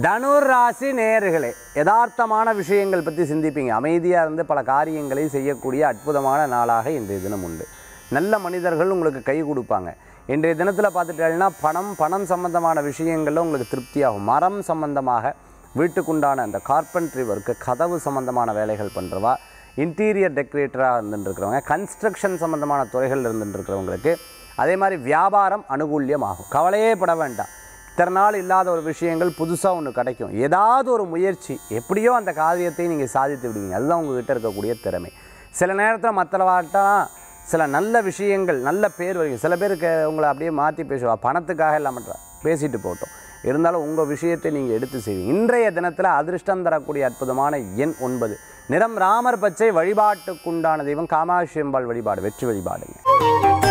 தனுர் ராசி நேயர்களே யதார்த்தமான விஷயங்கள் பற்றி சிந்திப்பீங்க அமைதியாக இருந்து பல காரியங்களை செய்யக்கூடிய அற்புதமான நாளாக இன்றைய தினம் உண்டு நல்ல மனிதர்கள் உங்களுக்கு கை கொடுப்பாங்க இன்றைய தினத்தில் பார்த்துட்டீங்கன்னா பணம் பணம் சம்பந்தமான விஷயங்களில் உங்களுக்கு திருப்தியாகும் மரம் சம்பந்தமாக வீட்டுக்குண்டான அந்த கார்பென்ட்ரி ஒர்க்கு கதவு சம்பந்தமான வேலைகள் பண்ணுறவா இன்டீரியர் டெக்கரேட்டராக இருந்துட்டுருக்கிறவங்க கன்ஸ்ட்ரக்ஷன் சம்பந்தமான துறைகள் இருந்துட்டுருக்கிறவங்களுக்கு அதே மாதிரி வியாபாரம் அனுகூல்யமாகும் கவலையே பட வேண்டாம் இத்தனை நாள் இல்லாத ஒரு விஷயங்கள் புதுசாக ஒன்று கிடைக்கும் ஏதாவது ஒரு முயற்சி எப்படியோ அந்த காரியத்தை நீங்கள் சாதித்து விடுவீங்க அதுதான் உங்ககிட்ட இருக்கக்கூடிய திறமை சில நேரத்தில் மற்றவாட்டம் சில நல்ல விஷயங்கள் நல்ல பேர் வரைக்கும் சில பேருக்கு உங்களை அப்படியே மாற்றி பேசுவா பணத்துக்காக எல்லாம் பண்ணுறா பேசிட்டு போட்டோம் இருந்தாலும் உங்கள் விஷயத்தை நீங்கள் எடுத்து செய்வீங்க இன்றைய தினத்தில் அதிர்ஷ்டம் தரக்கூடிய அற்புதமான எண் ஒன்பது நிறம் ராமர் பச்சை வழிபாட்டுக்குண்டான தெய்வம் காமாட்சி அம்பாள் வழிபாடு வெற்றி வழிபாடுங்க